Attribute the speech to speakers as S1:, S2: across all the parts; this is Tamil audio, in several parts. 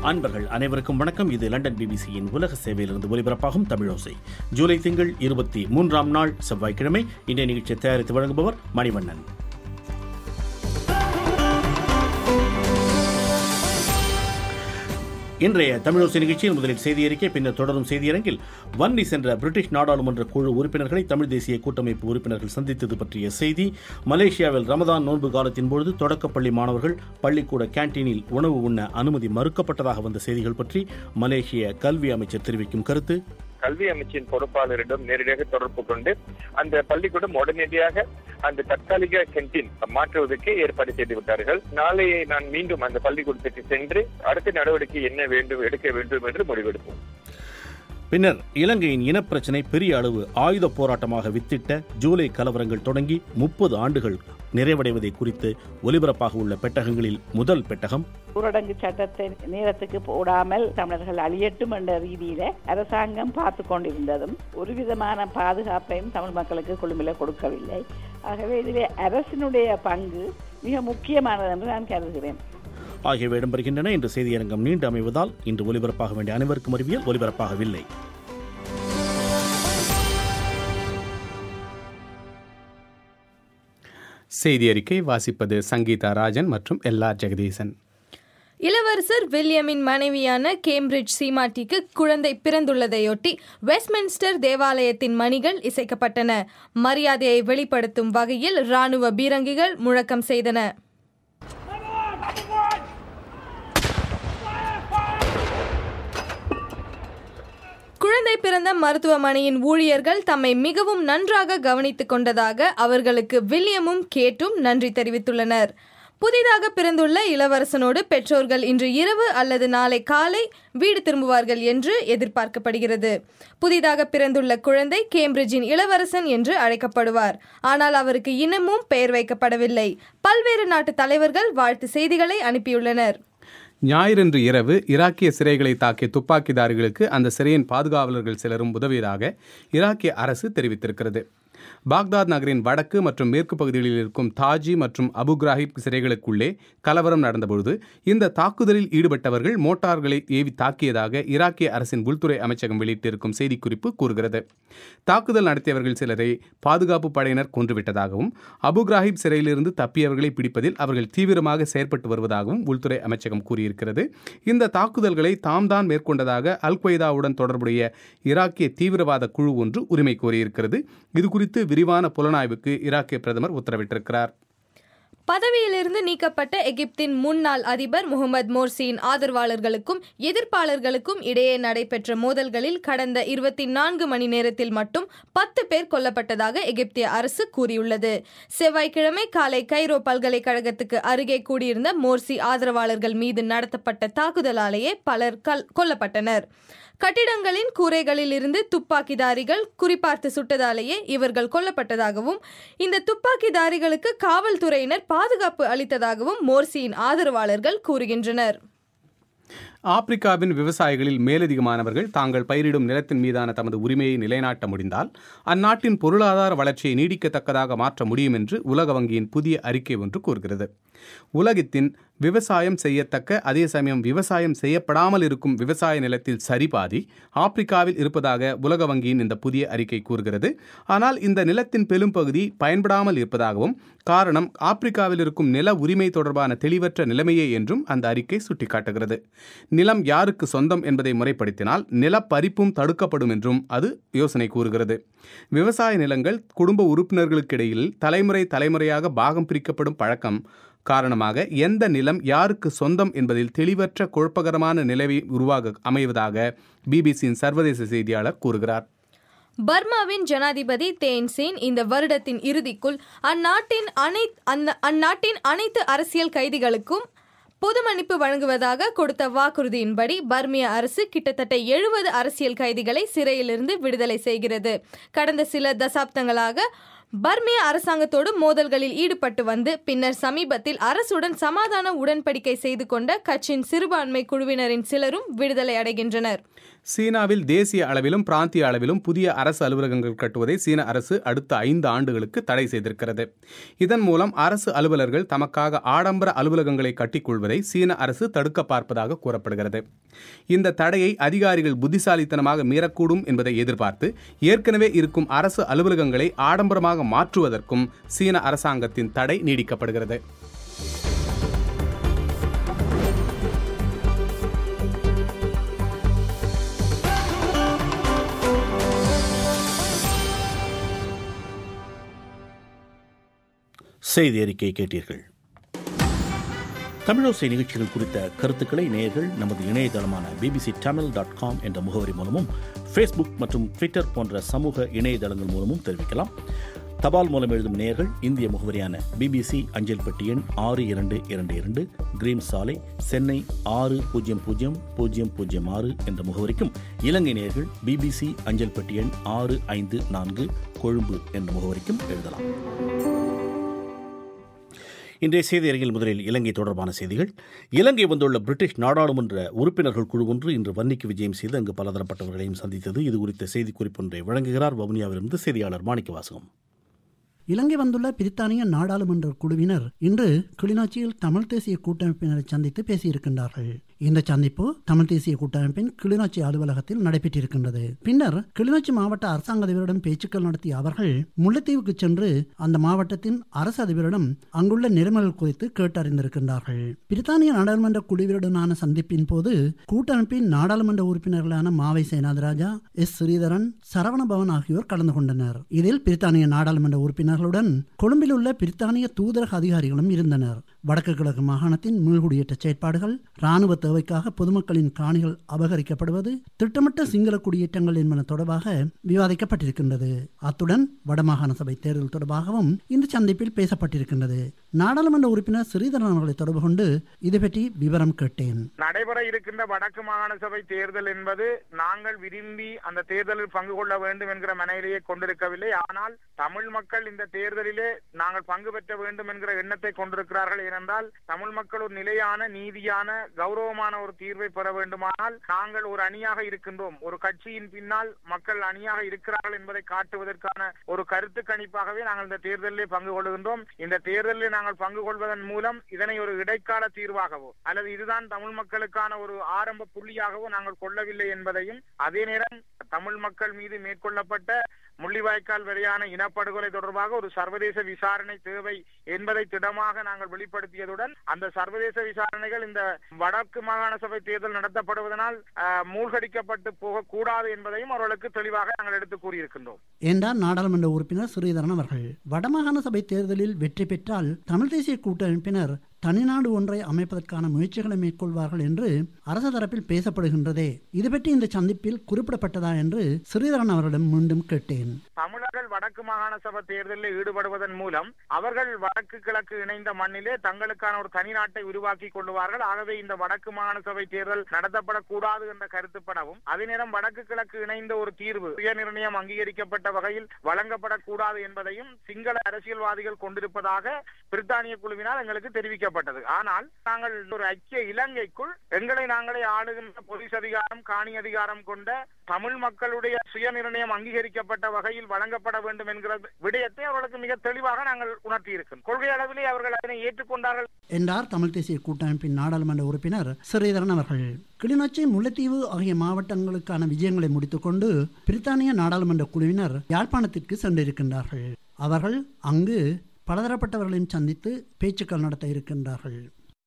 S1: அன்பர்கள் அனைவருக்கும் வணக்கம் இது லண்டன் பிபிசியின் உலக சேவையிலிருந்து ஒலிபரப்பாகும் தமிழோசை ஜூலை திங்கள் இருபத்தி மூன்றாம் நாள் செவ்வாய்க்கிழமை இன்றைய நிகழ்ச்சியை தயாரித்து வழங்குபவர் மணிவண்ணன் இன்றைய தமிழோசை நிகழ்ச்சியில் முதலில் செய்தி அறிக்கை பின்னர் தொடரும் செய்தியரங்கில் வன்னி சென்ற பிரிட்டிஷ் நாடாளுமன்ற குழு உறுப்பினர்களை தமிழ் தேசிய கூட்டமைப்பு உறுப்பினர்கள் சந்தித்தது பற்றிய செய்தி மலேசியாவில் ரமதான் நோன்பு காலத்தின் பொழுது தொடக்கப்பள்ளி மாணவர்கள் பள்ளிக்கூட கேன்டீனில் உணவு உண்ண அனுமதி மறுக்கப்பட்டதாக வந்த செய்திகள் பற்றி மலேசிய கல்வி அமைச்சர் தெரிவிக்கும் கருத்து
S2: கல்வி அமைச்சின் பொறுப்பாளரிடம் நேரடியாக தொடர்பு கொண்டு அந்த பள்ளிக்கூடம் உடனடியாக அந்த தற்காலிக கேன்டீன் மாற்றுவதற்கு ஏற்பாடு செய்து விட்டார்கள் நாளை நான் மீண்டும் அந்த பள்ளிக்கூடத்துக்கு சென்று அடுத்த நடவடிக்கை என்ன வேண்டும் எடுக்க வேண்டும் என்று முடிவெடுப்போம்
S1: பின்னர் இலங்கையின் இனப்பிரச்சினை பெரிய அளவு ஆயுத போராட்டமாக வித்திட்ட ஜூலை கலவரங்கள் தொடங்கி முப்பது ஆண்டுகள் நிறைவடைவதை குறித்து ஒலிபரப்பாக உள்ள பெட்டகங்களில் முதல் பெட்டகம்
S3: ஊரடங்கு சட்டத்தை நேரத்துக்கு போடாமல் தமிழர்கள் அழியட்டும் என்ற ரீதியில அரசாங்கம் பார்த்து கொண்டிருந்ததும் ஒரு விதமான பாதுகாப்பையும் தமிழ் மக்களுக்கு கொழும்பில கொடுக்கவில்லை ஆகவே இதிலே அரசினுடைய பங்கு மிக முக்கியமானது என்று நான் கருதுகிறேன்
S1: ஆகியவை இடம்பெறுகின்றன இன்று செய்தியரங்கம் நீண்டு அமைவதால் இன்று ஒலிபரப்பாக வேண்டிய அனைவருக்கும் அறிவியல் ஒலிபரப்பாகவில்லை
S4: செய்தி அறிக்கை வாசிப்பது சங்கீதா ராஜன் மற்றும் எல்லா ஜெகதீசன்
S5: இளவரசர் வில்லியமின் மனைவியான கேம்பிரிட்ஜ் சீமாட்டிக்கு குழந்தை பிறந்துள்ளதையொட்டி வெஸ்ட்மின்ஸ்டர் தேவாலயத்தின் மணிகள் இசைக்கப்பட்டன மரியாதையை வெளிப்படுத்தும் வகையில் ராணுவ பீரங்கிகள் முழக்கம் செய்தன குழந்தை பிறந்த மருத்துவமனையின் ஊழியர்கள் தம்மை மிகவும் நன்றாக கவனித்துக் கொண்டதாக அவர்களுக்கு வில்லியமும் கேட்டும் நன்றி தெரிவித்துள்ளனர் புதிதாக பிறந்துள்ள இளவரசனோடு பெற்றோர்கள் இன்று இரவு அல்லது நாளை காலை வீடு திரும்புவார்கள் என்று எதிர்பார்க்கப்படுகிறது புதிதாக பிறந்துள்ள குழந்தை கேம்பிரிட்ஜின் இளவரசன் என்று அழைக்கப்படுவார் ஆனால் அவருக்கு இன்னமும் பெயர் வைக்கப்படவில்லை பல்வேறு நாட்டு தலைவர்கள் வாழ்த்து செய்திகளை அனுப்பியுள்ளனர்
S4: ஞாயிறன்று இரவு ஈராக்கிய சிறைகளை தாக்கிய துப்பாக்கிதாரிகளுக்கு அந்த சிறையின் பாதுகாவலர்கள் சிலரும் உதவியதாக ஈராக்கிய அரசு தெரிவித்திருக்கிறது பாக்தாத் நகரின் வடக்கு மற்றும் மேற்கு பகுதிகளில் இருக்கும் தாஜி மற்றும் அபு கிராஹிப் சிறைகளுக்குள்ளே கலவரம் நடந்தபொழுது இந்த தாக்குதலில் ஈடுபட்டவர்கள் மோட்டார்களை ஏவி தாக்கியதாக ஈராக்கிய அரசின் உள்துறை அமைச்சகம் வெளியிட்டிருக்கும் செய்திக்குறிப்பு கூறுகிறது தாக்குதல் நடத்தியவர்கள் சிலரை பாதுகாப்பு படையினர் கொன்றுவிட்டதாகவும் அபு கிராஹிப் சிறையிலிருந்து தப்பியவர்களை பிடிப்பதில் அவர்கள் தீவிரமாக செயற்பட்டு வருவதாகவும் உள்துறை அமைச்சகம் கூறியிருக்கிறது இந்த தாக்குதல்களை தாம் தான் மேற்கொண்டதாக அல் கொய்தாவுடன் தொடர்புடைய ஈராக்கிய தீவிரவாத குழு ஒன்று உரிமை கோரியிருக்கிறது இது குறித்து விரிவான புலனாய்வுக்கு ஈராக்கிய பிரதமர் உத்தரவிட்டிருக்கிறார்
S5: பதவியிலிருந்து நீக்கப்பட்ட எகிப்தின் முன்னாள் அதிபர் முகமது மோர்சியின் ஆதரவாளர்களுக்கும் எதிர்ப்பாளர்களுக்கும் இடையே நடைபெற்ற மோதல்களில் கடந்த இருபத்தி நான்கு மணி நேரத்தில் மட்டும் பத்து பேர் கொல்லப்பட்டதாக எகிப்திய அரசு கூறியுள்ளது செவ்வாய்க்கிழமை காலை கைரோ பல்கலைக்கழகத்துக்கு அருகே கூடியிருந்த மோர்சி ஆதரவாளர்கள் மீது நடத்தப்பட்ட தாக்குதலாலேயே பலர் கொல்லப்பட்டனர் கட்டிடங்களின் கூரைகளில் இருந்து துப்பாக்கிதாரிகள் குறிப்பார்த்து சுட்டதாலேயே இவர்கள் கொல்லப்பட்டதாகவும் இந்த துப்பாக்கிதாரிகளுக்கு காவல்துறையினர் பாதுகாப்பு அளித்ததாகவும் மோர்சியின் ஆதரவாளர்கள் கூறுகின்றனர்
S4: ஆப்பிரிக்காவின் விவசாயிகளில் மேலதிகமானவர்கள் தாங்கள் பயிரிடும் நிலத்தின் மீதான தமது உரிமையை நிலைநாட்ட முடிந்தால் அந்நாட்டின் பொருளாதார வளர்ச்சியை நீடிக்கத்தக்கதாக மாற்ற முடியும் என்று உலக வங்கியின் புதிய அறிக்கை ஒன்று கூறுகிறது உலகத்தின் விவசாயம் செய்யத்தக்க அதே சமயம் விவசாயம் செய்யப்படாமல் இருக்கும் விவசாய நிலத்தில் சரிபாதி ஆப்பிரிக்காவில் இருப்பதாக உலக வங்கியின் இந்த புதிய அறிக்கை கூறுகிறது ஆனால் இந்த நிலத்தின் பெரும்பகுதி பயன்படாமல் இருப்பதாகவும் காரணம் ஆப்பிரிக்காவில் இருக்கும் நில உரிமை தொடர்பான தெளிவற்ற நிலைமையே என்றும் அந்த அறிக்கை சுட்டிக்காட்டுகிறது நிலம் யாருக்கு சொந்தம் என்பதை முறைப்படுத்தினால் நில பறிப்பும் தடுக்கப்படும் என்றும் அது யோசனை கூறுகிறது விவசாய நிலங்கள் குடும்ப உறுப்பினர்களுக்கிடையில் தலைமுறை தலைமுறையாக பாகம் பிரிக்கப்படும் பழக்கம் காரணமாக எந்த நிலம் யாருக்கு சொந்தம் என்பதில் தெளிவற்ற குழப்பகரமான நிலவை உருவாக அமைவதாக பிபிசியின் சர்வதேச செய்தியாளர் கூறுகிறார்
S5: பர்மாவின் ஜனாதிபதி தேன்சேன் இந்த வருடத்தின் இறுதிக்குள் அந்நாட்டின் அனை அந்நாட்டின் அனைத்து அரசியல் கைதிகளுக்கும் பொது மன்னிப்பு வழங்குவதாக கொடுத்த வாக்குறுதியின்படி பர்மிய அரசு கிட்டத்தட்ட எழுபது அரசியல் கைதிகளை சிறையிலிருந்து விடுதலை செய்கிறது கடந்த சில தசாப்தங்களாக பர்மிய அரசாங்கத்தோடு மோதல்களில் ஈடுபட்டு வந்து பின்னர் சமீபத்தில் அரசுடன் சமாதான உடன்படிக்கை செய்து கொண்ட கட்சியின் சிறுபான்மை குழுவினரின் சிலரும் விடுதலை அடைகின்றனர்
S4: சீனாவில் தேசிய அளவிலும் பிராந்திய அளவிலும் புதிய அரசு அலுவலகங்கள் கட்டுவதை சீன அரசு அடுத்த ஐந்து ஆண்டுகளுக்கு தடை செய்திருக்கிறது இதன் மூலம் அரசு அலுவலர்கள் தமக்காக ஆடம்பர அலுவலகங்களை கட்டிக்கொள்வதை சீன அரசு தடுக்க பார்ப்பதாக கூறப்படுகிறது இந்த தடையை அதிகாரிகள் புத்திசாலித்தனமாக மீறக்கூடும் என்பதை எதிர்பார்த்து ஏற்கனவே இருக்கும் அரசு அலுவலகங்களை ஆடம்பரமாக மாற்றுவதற்கும் சீன அரசாங்கத்தின் தடை நீடிக்கப்படுகிறது
S1: செய்தி அறிக்கை கேட்டீர்கள் தமிழோசை நிகழ்ச்சிகள் குறித்த கருத்துக்களை நேயர்கள் நமது இணையதளமான பிபிசி தமிழ் டாட் காம் என்ற முகவரி மூலமும் ஃபேஸ்புக் மற்றும் ட்விட்டர் போன்ற சமூக இணையதளங்கள் மூலமும் தெரிவிக்கலாம் தபால் மூலம் எழுதும் நேயர்கள் இந்திய முகவரியான பிபிசி அஞ்சல் பெட்டி எண் ஆறு இரண்டு இரண்டு இரண்டு கிரீன் சாலை சென்னை ஆறு பூஜ்ஜியம் பூஜ்ஜியம் பூஜ்ஜியம் பூஜ்ஜியம் ஆறு என்ற முகவரிக்கும் இலங்கை நேயர்கள் பிபிசி அஞ்சல் பெட்டி எண் ஆறு ஐந்து நான்கு கொழும்பு என்ற முகவரிக்கும் எழுதலாம் இன்றைய செய்தி அறிக்கையில் முதலில் இலங்கை தொடர்பான செய்திகள் இலங்கை வந்துள்ள பிரிட்டிஷ் நாடாளுமன்ற உறுப்பினர்கள் குழு ஒன்று இன்று வன்னிக்கு விஜயம் செய்து அங்கு பலதரப்பட்டவர்களையும் சந்தித்தது இது குறித்த செய்திக்குறிப்பு ஒன்றை வழங்குகிறார் வவுனியாவிலிருந்து செய்தியாளர் மாணிக்க வாசகம்
S6: இலங்கை வந்துள்ள பிரித்தானிய நாடாளுமன்ற குழுவினர் இன்று கிளிநொச்சியில் தமிழ் தேசிய கூட்டமைப்பினரை சந்தித்து பேசியிருக்கின்றார்கள் இந்த சந்திப்பு தமிழ் தேசிய கூட்டமைப்பின் கிளிநொச்சி அலுவலகத்தில் நடைபெற்றிருக்கின்றது பின்னர் கிளிநொச்சி மாவட்ட அரசாங்க அதிபரிடம் பேச்சுக்கள் நடத்திய அவர்கள் முல்லைத்தீவுக்கு சென்று அந்த மாவட்டத்தின் அரசு அதிபரிடம் அங்குள்ள நிலைமைகள் குறித்து கேட்டறிந்திருக்கின்றார்கள் பிரித்தானிய நாடாளுமன்ற குழுவினருடனான சந்திப்பின் போது கூட்டமைப்பின் நாடாளுமன்ற உறுப்பினர்களான மாவை சேனாதிராஜா எஸ் ஸ்ரீதரன் சரவணபவன் ஆகியோர் கலந்து கொண்டனர் இதில் பிரித்தானிய நாடாளுமன்ற உறுப்பினர்களுடன் கொழும்பில் உள்ள பிரித்தானிய தூதரக அதிகாரிகளும் இருந்தனர் வடக்கு கிழக்கு மாகாணத்தின் மீள்குடியேற்ற செயற்பாடுகள் ராணுவ தேவைக்காக பொதுமக்களின் காணிகள் அபகரிக்கப்படுவது திட்டமிட்ட சிங்கள குடியேற்றங்கள் என்பன தொடர்பாக விவாதிக்கப்பட்டிருக்கின்றது அத்துடன் வடமாகாண சபை தேர்தல் தொடர்பாகவும் இந்த சந்திப்பில் பேசப்பட்டிருக்கின்றது நாடாளுமன்ற உறுப்பினர் ஸ்ரீதரன் அவர்களை தொடர்பு கொண்டு இது பற்றி விவரம் கேட்டேன்
S7: நடைபெற இருக்கின்ற வடக்கு மாகாண சபை தேர்தல் என்பது நாங்கள் விரும்பி அந்த தேர்தலில் பங்கு கொள்ள வேண்டும் என்கிற மனையிலேயே கொண்டிருக்கவில்லை ஆனால் தமிழ் மக்கள் இந்த தேர்தலிலே நாங்கள் பங்கு பெற்ற வேண்டும் என்கிற எண்ணத்தை கொண்டிருக்கிறார்கள் ஏனென்றால் தமிழ் மக்கள் ஒரு நிலையான நீதியான கௌரவமான ஒரு தீர்வை பெற வேண்டுமானால் நாங்கள் ஒரு அணியாக இருக்கின்றோம் ஒரு கட்சியின் பின்னால் மக்கள் அணியாக இருக்கிறார்கள் என்பதை காட்டுவதற்கான ஒரு கருத்து கணிப்பாகவே நாங்கள் இந்த தேர்தலிலே பங்கு கொள்கின்றோம் இந்த தேர்தலில் நாங்கள் பங்கு கொள்வதன் மூலம் இதனை ஒரு இடைக்கால தீர்வாகவோ அல்லது இதுதான் தமிழ் மக்களுக்கான ஒரு ஆரம்ப புள்ளியாகவோ நாங்கள் கொள்ளவில்லை என்பதையும் அதே நேரம் தமிழ் மக்கள் மீது மேற்கொள்ளப்பட்ட முள்ளிவாய்க்கால் வரையான இனப்படுகொலை தொடர்பாக ஒரு சர்வதேச விசாரணை தேவை என்பதை திடமாக நாங்கள் வெளிப்படுத்தியதுடன் அந்த சர்வதேச விசாரணைகள் இந்த வடக்கு மாகாண சபை தேர்தல் நடத்தப்படுவதனால் மூழ்கடிக்கப்பட்டு போகக்கூடாது என்பதையும் அவர்களுக்கு தெளிவாக நாங்கள் எடுத்து கூறியிருக்கின்றோம்
S6: என்றார் நாடாளுமன்ற உறுப்பினர் ஸ்ரீதரன் அவர்கள் வடமாகாண சபை தேர்தலில் வெற்றி பெற்றால் தமிழ் தேசிய கூட்டமைப்பினர் தனிநாடு ஒன்றை அமைப்பதற்கான முயற்சிகளை மேற்கொள்வார்கள் என்று அரசு தரப்பில் பேசப்படுகின்றதே இது பற்றி இந்த சந்திப்பில் குறிப்பிடப்பட்டதா என்று ஸ்ரீதரன் அவரிடம் மீண்டும் கேட்டேன்
S7: தமிழர்கள் வடக்கு மாகாண சபை தேர்தலில் ஈடுபடுவதன் மூலம் அவர்கள் வடக்கு கிழக்கு இணைந்த மண்ணிலே தங்களுக்கான ஒரு தனி நாட்டை உருவாக்கி கொள்வார்கள் ஆகவே இந்த வடக்கு மாகாண சபை தேர்தல் நடத்தப்படக்கூடாது என்ற கருத்துப்படவும் அதே நேரம் வடக்கு கிழக்கு இணைந்த ஒரு தீர்வு சுய நிர்ணயம் அங்கீகரிக்கப்பட்ட வகையில் வழங்கப்படக்கூடாது என்பதையும் சிங்கள அரசியல்வாதிகள் கொண்டிருப்பதாக பிரித்தானிய குழுவினால் எங்களுக்கு தெரிவிக்கப்பட்டது ஆனால் நாங்கள் ஒரு ஐக்கிய இலங்கைக்குள் எங்களை நாங்களே ஆளுகின்ற போலீஸ் அதிகாரம் காணி அதிகாரம் கொண்ட தமிழ் மக்களுடைய சுய நிர்ணயம் அங்கீகரிக்கப்பட்ட வகையில் வழங்கப்பட வேண்டும் என்கிற விடயத்தை அவர்களுக்கு மிக தெளிவாக நாங்கள் உணர்த்தி இருக்கிறோம் கொள்கை அளவிலே அவர்கள் அதனை ஏற்றுக்கொண்டார்கள்
S6: என்றார் தமிழ் தேசிய கூட்டமைப்பின் நாடாளுமன்ற உறுப்பினர் ஸ்ரீதரன் அவர்கள் கிளிநொச்சி முல்லைத்தீவு ஆகிய மாவட்டங்களுக்கான விஜயங்களை முடித்துக்கொண்டு பிரித்தானிய நாடாளுமன்ற குழுவினர் யாழ்ப்பாணத்திற்கு சென்றிருக்கின்றார்கள் அவர்கள் அங்கு பலதரப்பட்டவர்களையும் சந்தித்து பேச்சுக்கள் நடத்த இருக்கின்றார்கள்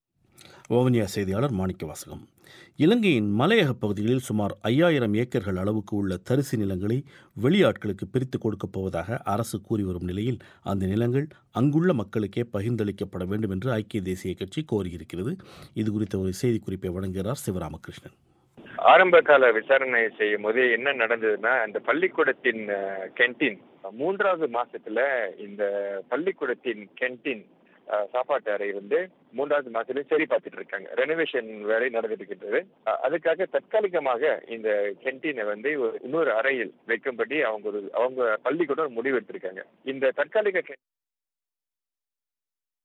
S1: வவுனியா செய்தியாளர் மாணிக்க வாசகம் இலங்கையின் மலையக பகுதிகளில் சுமார் ஐயாயிரம் ஏக்கர்கள் அளவுக்கு உள்ள தரிசு நிலங்களை வெளியாட்களுக்கு பிரித்து கொடுக்கப் போவதாக அரசு கூறி வரும் நிலையில் அந்த நிலங்கள் அங்குள்ள மக்களுக்கே பகிர்ந்தளிக்கப்பட வேண்டும் என்று ஐக்கிய தேசிய கட்சி கோரியிருக்கிறது இது குறித்த ஒரு செய்திக்குறிப்பை வழங்குகிறார் சிவராமகிருஷ்ணன்
S2: ஆரம்ப கால விசாரணை செய்யும் போது என்ன நடந்ததுன்னா அந்த பள்ளிக்கூடத்தின் கேன்டீன் மூன்றாவது மாசத்துல இந்த பள்ளிக்கூடத்தின் கேன்டீன் சாப்பாட்டு அறை வந்து மூன்றாவது மாசத்துல சரி பார்த்துட்டு இருக்காங்க ரெனோவேஷன் வேலை நடந்துட்டு இருக்கின்றது அதுக்காக தற்காலிகமாக இந்த கேன்டீனை வந்து இன்னொரு அறையில் வைக்கும்படி அவங்க ஒரு அவங்க பள்ளிக்கூடம் முடிவு எடுத்திருக்காங்க இந்த தற்காலிக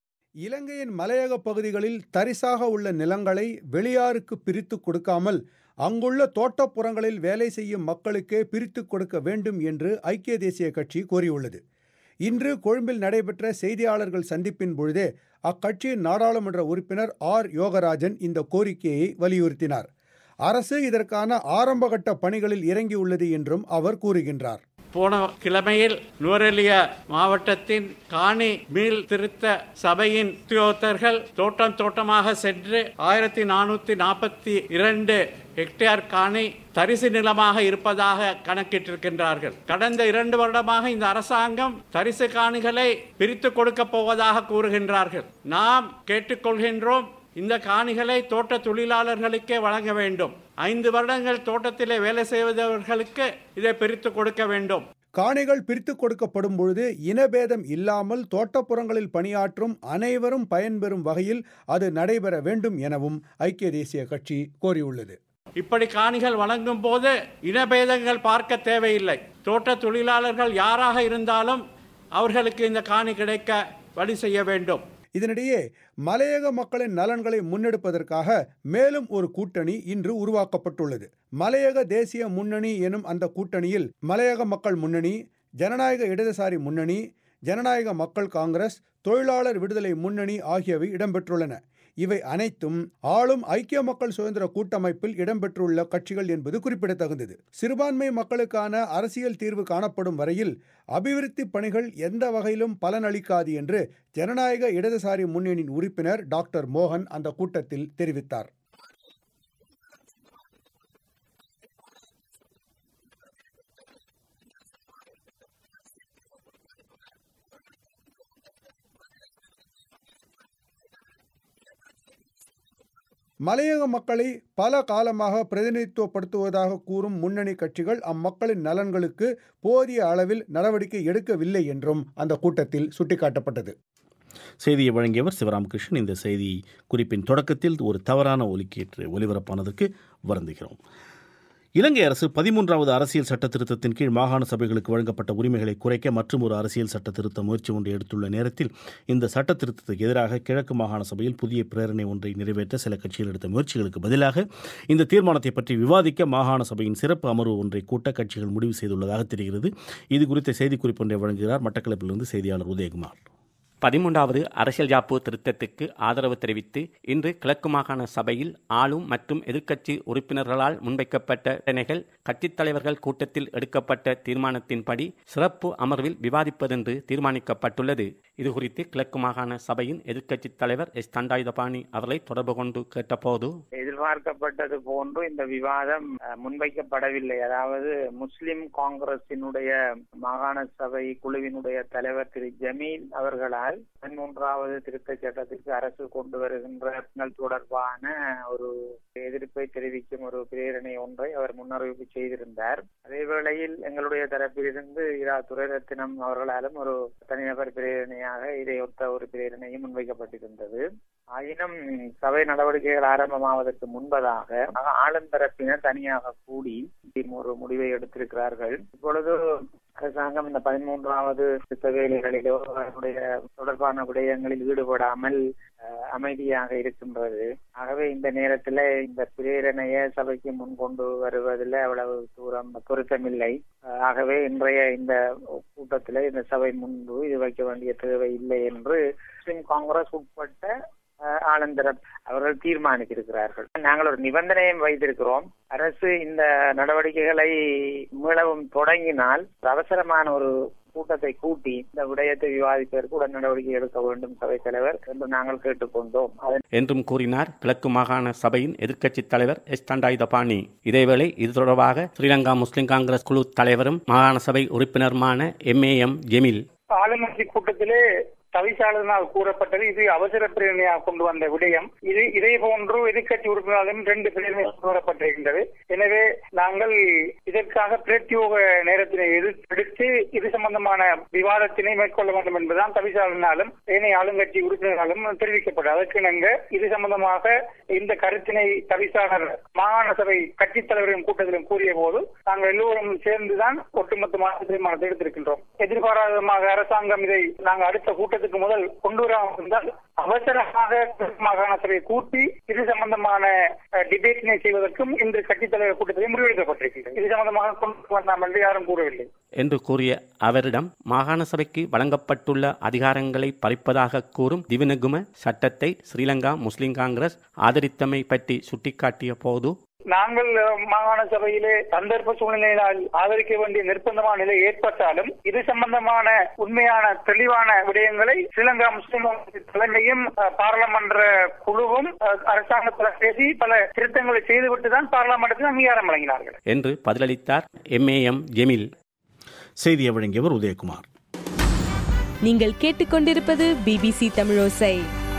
S8: இலங்கையின் மலையக பகுதிகளில் தரிசாக உள்ள நிலங்களை வெளியாருக்கு பிரித்து கொடுக்காமல் அங்குள்ள தோட்டப்புறங்களில் வேலை செய்யும் மக்களுக்கே பிரித்து கொடுக்க வேண்டும் என்று ஐக்கிய தேசிய கட்சி கோரியுள்ளது இன்று கொழும்பில் நடைபெற்ற செய்தியாளர்கள் சந்திப்பின் பொழுதே அக்கட்சியின் நாடாளுமன்ற உறுப்பினர் ஆர் யோகராஜன் இந்த கோரிக்கையை வலியுறுத்தினார் அரசு இதற்கான ஆரம்பகட்ட பணிகளில் இறங்கியுள்ளது என்றும் அவர் கூறுகின்றார்
S9: போன கிழமையில் நுவரெலிய மாவட்டத்தின் காணி மீள் திருத்த சபையின் உத்தியோகத்தர்கள் தோட்டம் தோட்டமாக சென்று ஆயிரத்தி நானூற்றி நாற்பத்தி இரண்டு ஹெக்டேர் காணி தரிசு நிலமாக இருப்பதாக கணக்கிட்டிருக்கின்றார்கள் கடந்த இரண்டு வருடமாக இந்த அரசாங்கம் தரிசு காணிகளை பிரித்து கொடுக்க போவதாக கூறுகின்றார்கள் நாம் கேட்டுக்கொள்கின்றோம் இந்த காணிகளை தோட்ட தொழிலாளர்களுக்கே வழங்க வேண்டும் ஐந்து வருடங்கள் தோட்டத்திலே வேலை செய்வதவர்களுக்கு இதை பிரித்து கொடுக்க வேண்டும்
S8: காணிகள் பிரித்து கொடுக்கப்படும் பொழுது இனபேதம் இல்லாமல் தோட்டப்புறங்களில் பணியாற்றும் அனைவரும் பயன்பெறும் வகையில் அது நடைபெற வேண்டும் எனவும் ஐக்கிய தேசிய கட்சி கோரியுள்ளது
S9: இப்படி காணிகள் வழங்கும் போது இனபேதங்கள் பார்க்க தேவையில்லை தோட்ட தொழிலாளர்கள் யாராக இருந்தாலும் அவர்களுக்கு இந்த காணி கிடைக்க வழி செய்ய வேண்டும்
S8: இதனிடையே மலையக மக்களின் நலன்களை முன்னெடுப்பதற்காக மேலும் ஒரு கூட்டணி இன்று உருவாக்கப்பட்டுள்ளது மலையக தேசிய முன்னணி எனும் அந்த கூட்டணியில் மலையக மக்கள் முன்னணி ஜனநாயக இடதுசாரி முன்னணி ஜனநாயக மக்கள் காங்கிரஸ் தொழிலாளர் விடுதலை முன்னணி ஆகியவை இடம்பெற்றுள்ளன இவை அனைத்தும் ஆளும் ஐக்கிய மக்கள் சுதந்திர கூட்டமைப்பில் இடம்பெற்றுள்ள கட்சிகள் என்பது குறிப்பிடத்தகுந்தது சிறுபான்மை மக்களுக்கான அரசியல் தீர்வு காணப்படும் வரையில் அபிவிருத்தி பணிகள் எந்த வகையிலும் பலனளிக்காது என்று ஜனநாயக இடதுசாரி முன்னணியின் உறுப்பினர் டாக்டர் மோகன் அந்த கூட்டத்தில் தெரிவித்தார் மலையக மக்களை பல காலமாக பிரதிநிதித்துவப்படுத்துவதாக கூறும் முன்னணி கட்சிகள் அம்மக்களின் நலன்களுக்கு போதிய அளவில் நடவடிக்கை எடுக்கவில்லை என்றும் அந்த கூட்டத்தில் சுட்டிக்காட்டப்பட்டது
S1: செய்தியை வழங்கியவர் சிவராமகிருஷ்ணன் இந்த செய்தி குறிப்பின் தொடக்கத்தில் ஒரு தவறான ஒலிக்கேற்று ஒலிபரப்பானதற்கு வருந்துகிறோம் இலங்கை அரசு பதிமூன்றாவது அரசியல் சட்ட திருத்தத்தின் கீழ் மாகாண சபைகளுக்கு வழங்கப்பட்ட உரிமைகளை குறைக்க மற்றும் ஒரு அரசியல் சட்ட திருத்த முயற்சி ஒன்றை எடுத்துள்ள நேரத்தில் இந்த சட்ட திருத்தத்துக்கு எதிராக கிழக்கு மாகாண சபையில் புதிய பிரேரணை ஒன்றை நிறைவேற்ற சில கட்சிகள் எடுத்த முயற்சிகளுக்கு பதிலாக இந்த தீர்மானத்தை பற்றி விவாதிக்க மாகாண சபையின் சிறப்பு அமர்வு ஒன்றை கூட்ட கட்சிகள் முடிவு செய்துள்ளதாக தெரிகிறது இது குறித்த செய்திக்குறிப்பு ஒன்றை வழங்குகிறார் மட்டக்களப்பிலிருந்து செய்தியாளர் உதயகுமார்
S10: பதிமூன்றாவது அரசியல் ஜாப்பு திருத்தத்துக்கு ஆதரவு தெரிவித்து இன்று கிழக்கு மாகாண சபையில் ஆளும் மற்றும் எதிர்க்கட்சி உறுப்பினர்களால் முன்வைக்கப்பட்ட பிரச்சனைகள் கட்சித் தலைவர்கள் கூட்டத்தில் எடுக்கப்பட்ட தீர்மானத்தின்படி சிறப்பு அமர்வில் விவாதிப்பதென்று தீர்மானிக்கப்பட்டுள்ளது இதுகுறித்து கிழக்கு மாகாண சபையின் எதிர்க்கட்சித் தலைவர் எஸ் தண்டாயுதபாணி அவர்களை தொடர்பு கொண்டு கேட்டபோது
S7: எதிர்பார்க்கப்பட்டது போன்று இந்த விவாதம் அஹ், முன்வைக்கப்படவில்லை அதாவது முஸ்லிம் காங்கிரசினுடைய மாகாண சபை குழுவினுடைய தலைவர் திரு ஜமீல் அவர்களால் பதிமூன்றாவது திருத்த சட்டத்திற்கு அரசு கொண்டு வருகின்ற தொடர்பான ஒரு எதிர்ப்பை தெரிவிக்கும் ஒரு பிரேரணை ஒன்றை அவர் முன்னறிவிப்பு செய்திருந்தார் அதே வேளையில் எங்களுடைய தரப்பிலிருந்து இரா துரைரத்தினம் அவர்களாலும் ஒரு தனிநபர் பிரேரணையாக இதை ஒத்த ஒரு பிரேரணையும் முன்வைக்கப்பட்டிருந்தது ஆயினும் சபை நடவடிக்கைகள் ஆரம்பமாவதற்கு முன்பதாக ஆளும் தரப்பினர் தனியாக கூடி ஒரு முடிவை எடுத்திருக்கிறார்கள் இப்பொழுது அரசாங்கம் இந்த பதிமூன்றாவது திட்ட வேலைகளிலோ அதனுடைய தொடர்பான விடயங்களில் ஈடுபடாமல் அஹ், அமைதியாக இருக்கின்றது ஆகவே இந்த நேரத்தில் இந்த பிரேரணையை சபைக்கு முன் கொண்டு வருவதில் அவ்வளவு தூரம் பொருத்தமில்லை அஹ், ஆகவே இன்றைய இந்த கூட்டத்தில் இந்த சபை முன்பு இது வைக்க வேண்டிய தேவை இல்லை என்று முஸ்லிம் காங்கிரஸ் உட்பட்ட அஹ், ஆனந்தரம் அவர்கள் தீர்மானித்திருக்கிறார்கள் நாங்கள் ஒரு நிபந்தனையும் வைத்திருக்கிறோம் அரசு இந்த நடவடிக்கைகளை மீளவும் தொடங்கினால் ஒரு அவசரமான ஒரு கூட்டத்தை கூட்டி இந்த விடயத்தை விவாதிப்பதற்கு உடன் நடவடிக்கை எடுக்க வேண்டும் சபைத் தலைவர் என்று நாங்கள் கேட்டுக்கொண்டோம் அதன்
S10: என்றும் கூறினார் கிழக்கு மாகாண சபையின் எதிர்க்கட்சித் தலைவர் எஸ் தண்டாயுதபாணி இதேவேளை இது தொடர்பாக ஸ்ரீலங்கா முஸ்லிம் காங்கிரஸ் குழு தலைவரும் மாகாண சபை உறுப்பினருமான எம்ஏஎம் ஜெமில்
S11: ஆளுநர் கூட்டத்திலே தவிசாளனால் கூறப்பட்டது இது அவசர பிரேரணையாக கொண்டு வந்த விடயம் இது இதே போன்று எதிர்க்கட்சி உறுப்பினர்களும் ரெண்டு பிரேரணை கொண்டு வரப்பட்டிருக்கின்றது எனவே நாங்கள் இதற்காக பிரத்யோக நேரத்தினை எடு- எடுத்து இது சம்பந்தமான விவாதத்தினை மேற்கொள்ள வேண்டும் என்பதுதான் தவிசாளனாலும் ஏனைய ஆளுங்கட்சி உறுப்பினர்களும் தெரிவிக்கப்பட்டது அதற்கு நாங்க இது சம்பந்தமாக இந்த கருத்தினை தவிசாளர் மாகாண சபை கட்சித் தலைவரின் கூட்டத்திலும் கூறிய போது நாங்கள் எல்லோரும் சேர்ந்துதான் ஒட்டுமொத்தமான தீர்மானத்தை எடுத்திருக்கின்றோம் எதிர்பாராதமாக அரசாங்கம் இதை நாங்கள் அடுத்த கூட்டத்தில் கூட்டத்துக்கு முதல் கொண்டு வராமல் இருந்தால் அவசரமாக மாகாண சபையை கூட்டி இது சம்பந்தமான டிபேட்டினை செய்வதற்கும் இந்த கட்சித் தலைவர் கூட்டத்தில் முடிவெடுக்கப்பட்டிருக்கிறது இது சம்பந்தமாக கொண்டு வந்தாமல் என்று யாரும் கூறவில்லை
S10: என்று கூறிய அவரிடம் மாகாண சபைக்கு வழங்கப்பட்டுள்ள அதிகாரங்களை பறிப்பதாக கூறும் திவினகும சட்டத்தை ஸ்ரீலங்கா முஸ்லிம் காங்கிரஸ் ஆதரித்தமை பற்றி சுட்டிக்காட்டிய போது
S11: நாங்கள் அஹ், மாகாண சபையிலே சந்தர்ப்ப சூழ்நிலையினால் ஆதரிக்க வேண்டிய நிர்பந்தமான நிலை ஏற்பட்டாலும் இது சம்பந்தமான உண்மையான தெளிவான விடயங்களை ஸ்ரீலங்கா முஸ்லிம் தலைமையும் அஹ், பாராளுமன்ற குழுவும் அஹ், அரசாங்கத்தில் பேசி பல திருத்தங்களை செய்துவிட்டு தான் பாராளுமன்றத்தில் அங்கீகாரம் வழங்கினார்கள்
S10: என்று பதிலளித்தார் எம்ஏஎம் ஜெமில்
S1: செய்தியை வழங்கியவர் உதயகுமார்
S12: நீங்கள் கேட்டுக்கொண்டிருப்பது பிபிசி தமிழோசை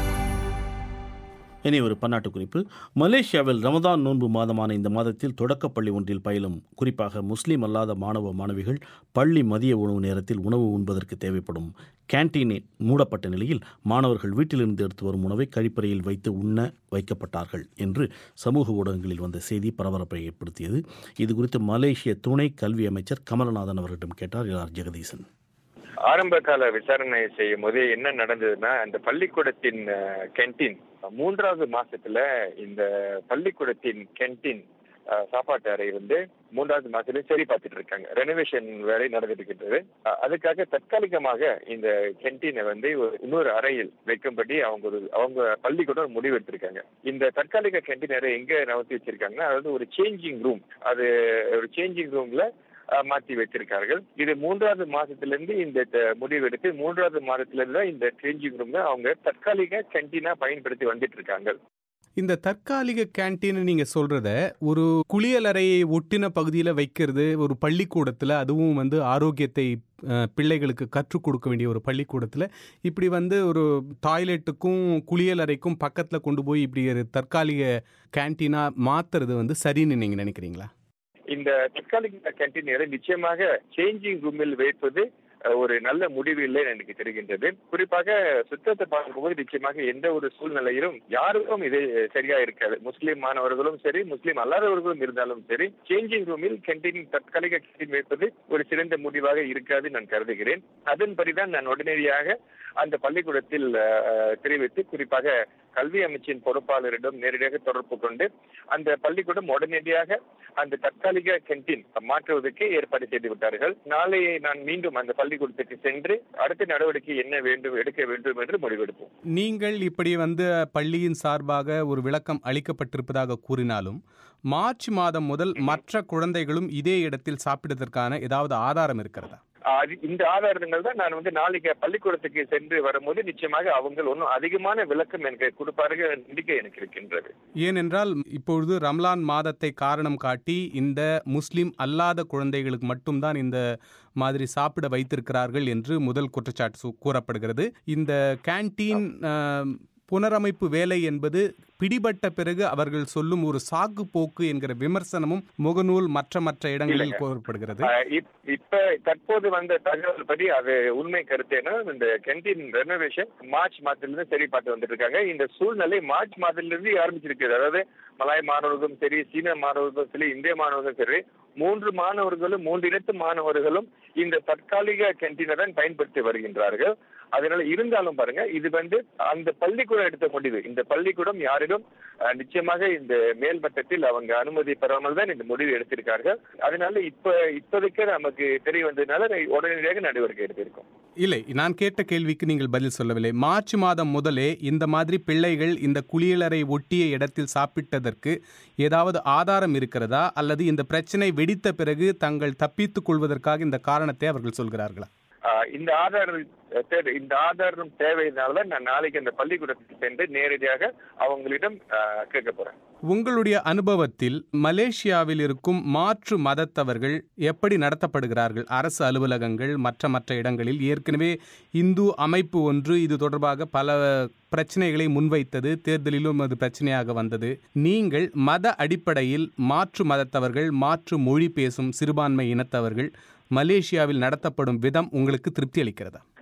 S1: இனி ஒரு பன்னாட்டு குறிப்பு மலேசியாவில் ரமதான் நோன்பு மாதமான இந்த மாதத்தில் தொடக்கப்பள்ளி ஒன்றில் பயிலும் குறிப்பாக முஸ்லிம் அல்லாத மாணவ மாணவிகள் பள்ளி மதிய உணவு நேரத்தில் உணவு உண்பதற்கு தேவைப்படும் கேன்டீன் மூடப்பட்ட நிலையில் மாணவர்கள் வீட்டிலிருந்து எடுத்து வரும் உணவை கழிப்பறையில் வைத்து உண்ண வைக்கப்பட்டார்கள் என்று சமூக ஊடகங்களில் வந்த செய்தி பரபரப்பை ஏற்படுத்தியது இது குறித்து மலேசிய துணை கல்வி அமைச்சர் கமலநாதன் அவர்களிடம் கேட்டார் ஆர் ஜெகதீசன்
S2: ஆரம்ப கால விசாரணை செய்யும் போது என்ன நடந்ததுன்னா அந்த பள்ளிக்கூடத்தின் கேன்டீன் மூன்றாவது மாசத்துல இந்த பள்ளிக்கூடத்தின் கேன்டீன் சாப்பாட்டு அறை வந்து மூன்றாவது மாசத்துல சரி பார்த்துட்டு இருக்காங்க ரெனோவேஷன் வேலை நடந்துட்டு இருக்கிறது அஹ், அதுக்காக தற்காலிகமாக இந்த கேன்டீனை வந்து ஒரு இன்னொரு அறையில் வைக்கும்படி அவங்க ஒரு அவங்க பள்ளிக்கூடம் ஒரு முடிவு எடுத்திருக்காங்க இந்த தற்காலிக கேன்டீன் அறை எங்க நகர்த்தி வச்சிருக்காங்கன்னா அதாவது ஒரு சேஞ்சிங் ரூம் அது ஒரு சேஞ்சிங் ரூம்ல அஹ், மாத்தி வச்சிருக்கார்கள் இது மூன்றாவது மாசத்துல இருந்து இந்த த- முடிவு எடுத்து மூன்றாவது மாதத்துல இருந்து தான் இந்த சேஞ்சிங் ரூம்ல அவங்க தற்காலிக கேன்டீனா பயன்படுத்தி வந்துட்டு இருக்காங்க
S4: இந்த தற்காலிக கேன்டீன் நீங்க சொல்றத ஒரு குளியலறையை ஒட்டின பகுதியில் வைக்கிறது ஒரு பள்ளிக்கூடத்தில் அதுவும் வந்து ஆரோக்கியத்தை அஹ், பிள்ளைகளுக்கு கற்றுக் கொடுக்க வேண்டிய ஒரு பள்ளிக்கூடத்தில் இப்படி வந்து ஒரு டாய்லெட்டுக்கும் குளியலறைக்கும் பக்கத்தில் கொண்டு போய் இப்படி ஒரு தற்காலிக கேன்டீனா மாத்துறது வந்து சரின்னு நீங்க நினைக்கிறீங்களா
S2: இந்த தற்காலிக கேன்டீன் அறை நிச்சயமாக சேஞ்சிங் ரூமில் வைப்பது அஹ், ஒரு நல்ல முடிவு இல்லைன்னு எனக்கு தெரிகின்றது குறிப்பாக சுத்தத்தை பார்க்கும்போது நிச்சயமாக எந்த ஒரு சூழ்நிலையிலும் யாருக்கும் இது சரியா இருக்காது முஸ்லிம் மாணவர்களும் சரி முஸ்லிம் அல்லாதவர்களும் இருந்தாலும் சரி சேஞ்சிங் ரூமில் கேன்டீன் தற்காலிக கேன்டீன் வைப்பது ஒரு சிறந்த முடிவாக இருக்காது நான் கருதுகிறேன் அதன்படிதான் நான் உடனடியாக அந்த பள்ளிக்கூடத்தில் அஹ், தெரிவித்து குறிப்பாக கல்வி அமைச்சின் பொறுப்பாளரிடம் நேரடியாக தொடர்பு கொண்டு அந்த பள்ளிக்கூடம் உடனடியாக அந்த தற்காலிக கேன்டீன் மாற்றுவதற்கு ஏற்பாடு செய்து விட்டார்கள் நாளை நான் மீண்டும் அந்த பள்ளிக்கூடத்துக்கு சென்று அடுத்த நடவடிக்கை என்ன வேண்டும் எடுக்க வேண்டும் என்று முடிவெடுப்போம்
S4: நீங்கள் இப்படி வந்து பள்ளியின் சார்பாக ஒரு விளக்கம் அளிக்கப்பட்டிருப்பதாக கூறினாலும் மார்ச் மாதம் முதல் மற்ற குழந்தைகளும் இதே இடத்தில் சாப்பிடுவதற்கான ஏதாவது ஆதாரம் இருக்கிறதா
S2: ஆஹ் அது- இந்த ஆதாரங்கள் தான் நான் வந்து நாளைக்கு பள்ளிக்கூடத்துக்கு சென்று வரும்போது நிச்சயமாக அவங்க ஒன்றும் அதிகமான விளக்கம் எனக்கு கொடுப்பார்கள் என்ற நம்பிக்கை எனக்கு இருக்கின்றது
S4: ஏனென்றால் இப்பொழுது ரம்லான் மாதத்தை காரணம் காட்டி இந்த முஸ்லிம் அல்லாத குழந்தைகளுக்கு மட்டும்தான் இந்த மாதிரி சாப்பிட வைத்திருக்கிறார்கள் என்று முதல் குற்றச்சாட்டு சு- கூறப்படுகிறது இந்த கேன்டீன் ஆம், புனரமைப்பு வேலை என்பது பிடிபட்ட பிறகு அவர்கள் சொல்லும் ஒரு சாக்கு போக்கு என்கிற விமர்சனமும் முகநூல் மற்ற மற்ற இடங்களில்
S2: இல்லைங்க.
S4: கூறப்படுகிறது
S2: ஆஹ் இப்- இப்ப தற்போது வந்த தகவல் படி அது உண்மை கருத்தேனா இந்த கேன்டீன் ரெனோவேஷன் மார்ச் மாதத்திலிருந்து சரி பார்த்து வந்துட்டு இருக்காங்க இந்த சூழ்நிலை மார்ச் மாதத்திலிருந்து ஆரம்பிச்சிருக்கு அதாவது மலாய் மாணவர்களும் சரி சீன மாணவர்களும் சரி இந்திய மாணவர்களும் சரி மூன்று மாணவர்களும் மூன்று இனத்து மாணவர்களும் இந்த தற்காலிக கேன்டீனை தான் பயன்படுத்தி வருகின்றார்கள் அதனால இருந்தாலும் பாருங்க இது வந்து அந்த பள்ளிக்கூடம் எடுத்த முடிவு இந்த பள்ளிக்கூடம் யாரிடம் அஹ், நிச்சயமாக இந்த மேல்மட்டத்தில் அவங்க அனுமதி பெறாமல் தான் இந்த முடிவு எடுத்திருக்கார்கள் அதனால இப்ப இப்போதைக்கு நமக்கு தெரிய வந்ததுனால உடனடியாக நடவடிக்கை எடுத்திருக்கோம்
S4: இல்லை நான் கேட்ட கேள்விக்கு நீங்கள் பதில் சொல்லவில்லை மார்ச் மாதம் முதலே இந்த மாதிரி பிள்ளைகள் இந்த குளியலறை ஒட்டிய இடத்தில் சாப்பிட்டதற்கு ஏதாவது ஆதாரம் இருக்கிறதா அல்லது இந்த பிரச்சனை வெடித்த பிறகு தங்கள் தப்பித்துக் கொள்வதற்காக இந்த காரணத்தை அவர்கள் சொல்கிறார்களா
S2: ஆஹ் இந்த ஆதாரம் தேவை இந்த ஆதாரம் தேவையினால நான் நாளைக்கு அந்த பள்ளிக்கூடத்துக்கு சென்று நேரடியாக அவங்களிடம் ஆஹ், கேட்க போறேன்
S4: உங்களுடைய அனுபவத்தில் மலேசியாவில் இருக்கும் மாற்று மதத்தவர்கள் எப்படி நடத்தப்படுகிறார்கள் அரசு அலுவலகங்கள் மற்ற மற்ற இடங்களில் ஏற்கனவே இந்து அமைப்பு ஒன்று இது தொடர்பாக பல பிரச்சனைகளை முன்வைத்தது தேர்தலிலும் அது பிரச்சனையாக வந்தது நீங்கள் மத அடிப்படையில் மாற்று மதத்தவர்கள் மாற்று மொழி பேசும் சிறுபான்மை இனத்தவர்கள் மலேசியாவில் நடத்தப்படும் விதம் உங்களுக்கு திருப்தி அளிக்கிறதா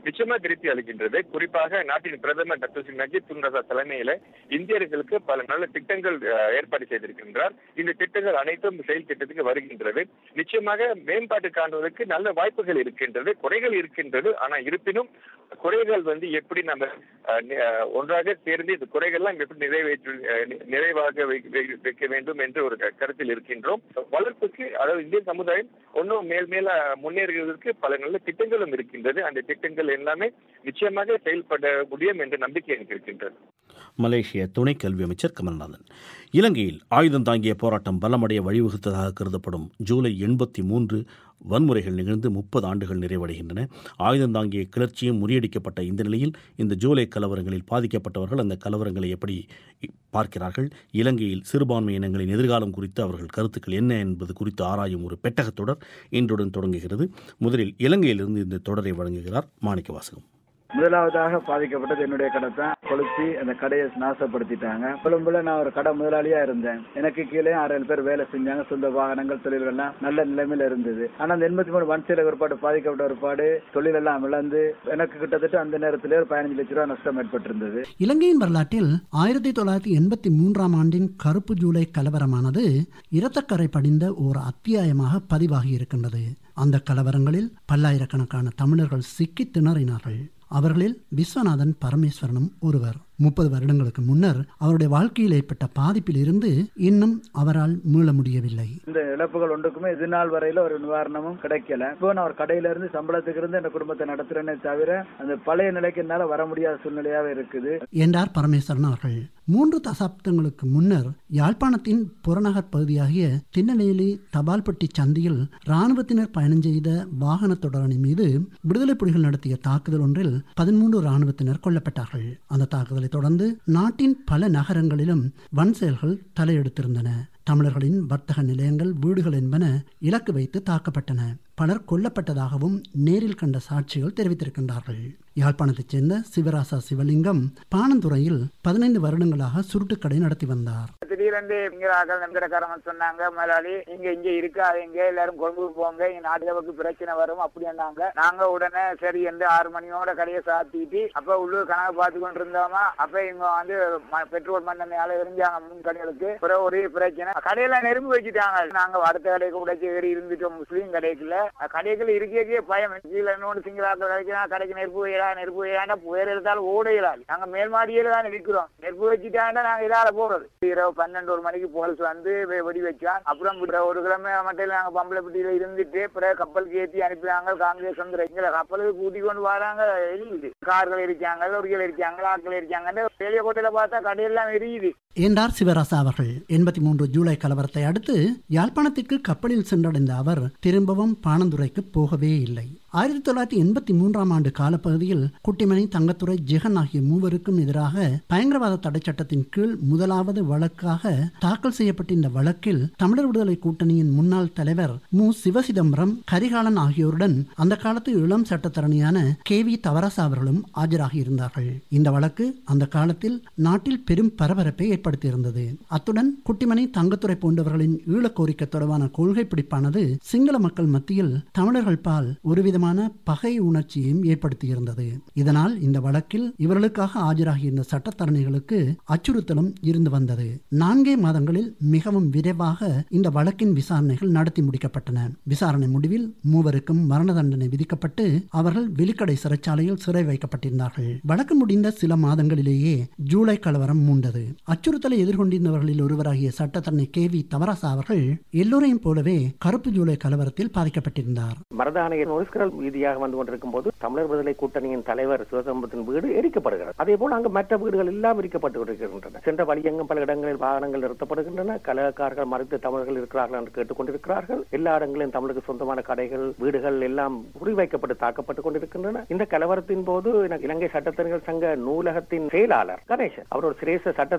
S2: நிச்சயமா திருப்தி அளிக்கின்றது குறிப்பாக நாட்டின் பிரதமர் டாக்டர் ஸ்ரீ நஜீப் துன்ரசா தலைமையில இந்தியர்களுக்கு பல நல்ல திட்டங்கள் அஹ், ஏற்பாடு செய்திருக்கின்றார் இந்த திட்டங்கள் அனைத்தும் செயல் திட்டத்துக்கு வருகின்றது நிச்சயமாக மேம்பாட்டு காண்பதற்கு நல்ல வாய்ப்புகள் இருக்கின்றது குறைகள் இருக்கின்றது ஆனா இருப்பினும் குறைகள் வந்து எப்படி நம்ம அஹ், நி- அஹ், ஒன்றாக சேர்ந்து இந்த குறைகள்லாம் எப்படி நிறைவேற்று அஹ், நி- நிறைவாக வை- வை- வைக்க வேண்டும் என்று ஒரு க- கருத்தில் இருக்கின்றோம் வளர்ப்புக்கு அதாவது இந்திய சமுதாயம் ஒன்றும் மேல் மேல முன்னேறுவதற்கு பல நல்ல திட்டங்களும் இருக்கின்றது அந்த திட்டங்கள் எல்லாமே நிச்சயமாக செயல்பட முடியும் என்ற நம்பிக்கை எனக்கு இருக்கின்றது
S1: மலேசிய துணை கல்வி அமைச்சர் கமல்நாதன் இலங்கையில் ஆயுதம் தாங்கிய போராட்டம் பலமடைய வழிவகுத்ததாக கருதப்படும் ஜூலை எண்பத்தி மூன்று வன்முறைகள் நிகழ்ந்து முப்பது ஆண்டுகள் நிறைவடைகின்றன ஆயுதம் தாங்கிய கிளர்ச்சியும் முறியடிக்கப்பட்ட இந்த நிலையில் இந்த ஜூலை கலவரங்களில் பாதிக்கப்பட்டவர்கள் அந்த கலவரங்களை எப்படி பார்க்கிறார்கள் இலங்கையில் சிறுபான்மை இனங்களின் எதிர்காலம் குறித்து அவர்கள் கருத்துக்கள் என்ன என்பது குறித்து ஆராயும் ஒரு பெட்டகத் தொடர் இன்றுடன் தொடங்குகிறது முதலில் இலங்கையிலிருந்து இந்த தொடரை வழங்குகிறார் மாணிக்க வாசகம்
S13: முதலாவதாக பாதிக்கப்பட்டது என்னுடைய கடை தான் கொளுத்தி அந்த கடையை நாசப்படுத்திட்டாங்க கொழும்புல நான் ஒரு கடை முதலாளியா இருந்தேன் எனக்கு கீழே ஆறு ஏழு பேர் வேலை செஞ்சாங்க சொந்த வாகனங்கள் தொழில்கள் எல்லாம் நல்ல நிலைமையில இருந்தது ஆனா அந்த எண்பத்தி மூணு வன்சீல ஒருபாடு பாதிக்கப்பட்ட ஒருபாடு தொழில் எல்லாம் இழந்து எனக்கு கிட்டத்தட்ட அந்த நேரத்திலே ஒரு பதினஞ்சு லட்ச ரூபாய் நஷ்டம் ஏற்பட்டிருந்தது
S6: இலங்கையின் வரலாற்றில் ஆயிரத்தி தொள்ளாயிரத்தி எண்பத்தி மூன்றாம் ஆண்டின் கருப்பு ஜூலை கலவரமானது இரத்தக்கரை படிந்த ஓர் அத்தியாயமாக பதிவாகி இருக்கின்றது அந்த கலவரங்களில் பல்லாயிரக்கணக்கான தமிழர்கள் சிக்கி திணறினார்கள் அவர்களில் விஸ்வநாதன் பரமேஸ்வரனும் ஒருவர் முப்பது வருடங்களுக்கு முன்னர் அவருடைய வாழ்க்கையில் ஏற்பட்ட பாதிப்பில் இருந்து இன்னும் அவரால் மீள முடியவில்லை
S13: இந்த இழப்புகள் ஒன்றுக்குமே இது நாள் வரையில ஒரு நிவாரணமும் கிடைக்கல இப்போ நான் ஒரு கடையில இருந்து சம்பளத்துக்கு இருந்து இந்த குடும்பத்தை நடத்துறேனே தவிர அந்த பழைய நிலைக்கு என்னால வர முடியாத சூழ்நிலையாவே இருக்குது
S6: என்றார் பரமேஸ்வரன் அவர்கள் மூன்று தசாப்தங்களுக்கு முன்னர் யாழ்ப்பாணத்தின் புறநகர் பகுதியாகிய திருநெல்வேலி தபால்பட்டி சந்தியில் இராணுவத்தினர் பயணம் செய்த வாகன தொடரணி மீது விடுதலை புலிகள் நடத்திய தாக்குதல் ஒன்றில் பதிமூன்று இராணுவத்தினர் கொல்லப்பட்டார்கள் அந்த தாக்குதலை தொடர்ந்து நாட்டின் பல நகரங்களிலும் வன் செயல்கள் தலையெடுத்திருந்தன தமிழர்களின் வர்த்தக நிலையங்கள் வீடுகள் என்பன இலக்கு வைத்து தாக்கப்பட்டன பலர் கொல்லப்பட்டதாகவும் நேரில் கண்ட சாட்சிகள் தெரிவித்திருக்கின்றார்கள் யாழ்ப்பாணத்தைச் சேர்ந்த சிவராசா சிவலிங்கம் பாணந்துறையில் பதினைந்து வருடங்களாக சுருட்டுக்கடை நடத்தி வந்தார்
S7: திடீரென்று இங்கிறார்கள் நம்பிக்கிறக்காரங்க சொன்னாங்க முதலாளி இங்க இங்க இருக்காதீங்க எல்லாரும் கொழும்புக்கு போங்க இங்க நாட்டுக்கு பிரச்சனை வரும் அப்படின்னாங்க நாங்க உடனே சரி என்று ஆறு மணியோட கடையை சாத்திட்டு அப்ப உள்ளூர் கணக்கு பார்த்து கொண்டு இருந்தோமா அப்ப இவங்க வந்து ம- பெட்ரோல் மண்ணெண்ணெயால எரிஞ்சாங்க மூணு கடைகளுக்கு பிறகு ஒரே பிரச்சனை கடையில நெரும்பு வச்சுட்டாங்க நாங்க அடுத்த கடைக்கு உடைச்சு ஏறி இருந்துட்டோம் முஸ்லீம் கடைக்குள்ள கடைக்குள்ள இருக்கே பயம் கீழே இன்னொன்று சிங்களாக்கள் கிடைக்கிறா கடைக்கு நெருப்பு வைடா நெருப்பு வைடாண்டா புயல் எடுத்தாலும் ஓட இயலாது நாங்க மேல் மாடியில தான் இருக்கிறோம் நெருப்பு வச்சுட்டாண்டா நாங்க இதால போறது இரவு பன்னெண்டு ஒரு மணிக்கு போலீஸ் வந்து வெ- வெடி வச்சான் அப்புறம் பிற- ஒரு கிழமை மட்டும் நாங்க பம்பளப்பட்டியில இருந்துட்டு பிறகு கப்பலுக்கு ஏத்தி அனுப்பினாங்க காங்கிரஸ் வந்து எங்களை கப்பலுக்கு கூட்டி கொண்டு வராங்க எரியுது கார்கள் இருக்காங்க லொரிகள் இருக்காங்க ஆட்கள் இருக்காங்க வெளிய கோட்டையில பார்த்தா கடையெல்லாம் எரியுது
S6: என்றார் சிவராசா அவர்கள் எண்பத்தி மூன்று ஜூலை கலவரத்தை அடுத்து யாழ்ப்பாணத்திற்கு கப்பலில் சென்றடைந்த அவர் திரும்பவும் பாணந்துறைக்கு போகவே இல்லை ஆயிரத்தி தொள்ளாயிரத்தி எண்பத்தி மூன்றாம் ஆண்டு காலப்பகுதியில் குட்டிமணி தங்கத்துறை ஜெகன் ஆகிய மூவருக்கும் எதிராக பயங்கரவாத தடை சட்டத்தின் கீழ் முதலாவது வழக்காக தாக்கல் செய்யப்பட்ட இந்த வழக்கில் தமிழர் விடுதலை கூட்டணியின் முன்னாள் தலைவர் மு சிவசிதம்பரம் கரிகாலன் ஆகியோருடன் அந்த காலத்து இளம் சட்டத்தரணியான கே வி தவரசா அவர்களும் ஆஜராகி இருந்தார்கள் இந்த வழக்கு அந்த காலத்தில் நாட்டில் பெரும் பரபரப்பை ஏற்படுத்தியிருந்தது அத்துடன் குட்டிமணி தங்கத்துறை போன்றவர்களின் ஈழக் கோரிக்கை தொடர்பான கொள்கை பிடிப்பானது சிங்கள மக்கள் மத்தியில் தமிழர்கள் பால் ஒருவிதமான பகை உணர்ச்சியையும் ஏற்படுத்தியிருந்தது இதனால் இந்த வழக்கில் இவர்களுக்காக ஆஜராகியிருந்த சட்டத்தரணிகளுக்கு அச்சுறுத்தலும் இருந்து வந்தது நான்கே மாதங்களில் மிகவும் விரைவாக இந்த வழக்கின் விசாரணைகள் நடத்தி முடிக்கப்பட்டன விசாரணை முடிவில் மூவருக்கும் மரண தண்டனை விதிக்கப்பட்டு அவர்கள் வெளிக்கடை சிறைச்சாலையில் சிறை வைக்கப்பட்டிருந்தார்கள் வழக்கு முடிந்த சில மாதங்களிலேயே ஜூலை கலவரம் மூண்டது அச்சுறுத்தலை எதிர்கொண்டிருந்தவர்களில் ஒருவராகிய சட்டத்தரணி கே வி தவராசா அவர்கள் எல்லோரையும் போலவே கருப்பு ஜூலை கலவரத்தில் பாதிக்கப்பட்டிருந்தார்
S10: மரதானையின் ஒரிஸ்கரல் வீதியாக வந்து கொண்டிருக்கும் போது தமிழர் விடுதலை கூட்டணியின் தலைவர் சிவசம்பத்தின் வீடு எரிக்கப்படுகிறது அதே போல் அங்கு மற்ற வீடுகள் எல்லாம் எரிக்கப்பட்டு கொண்டிருக்கின்றன சென்ற வழியெங்கும் பல இடங்களில் வாகனங்கள் நிறுத்தப்படுகின்றன கலகக்காரர்கள் மறைத்து தமிழர்கள் இருக்கிறார்கள் என்று கேட்டுக்கொண்டிருக்கிறார்கள் எல்லா இடங்களிலும் தமிழுக்கு சொந்தமான கடைகள் வீடுகள் எல்லாம் குறிவைக்கப்பட்டு தாக்கப்பட்டுக் கொண்டிருக்கின்றன இந்த கலவரத்தின் போது எனக்கு இலங்கை சட்டத்தரணிகள் சங்க நூலகத்தின் செயலாளர் கணேசன் அவர் ஒரு சிரேஷ்ட சட்டத்தரணி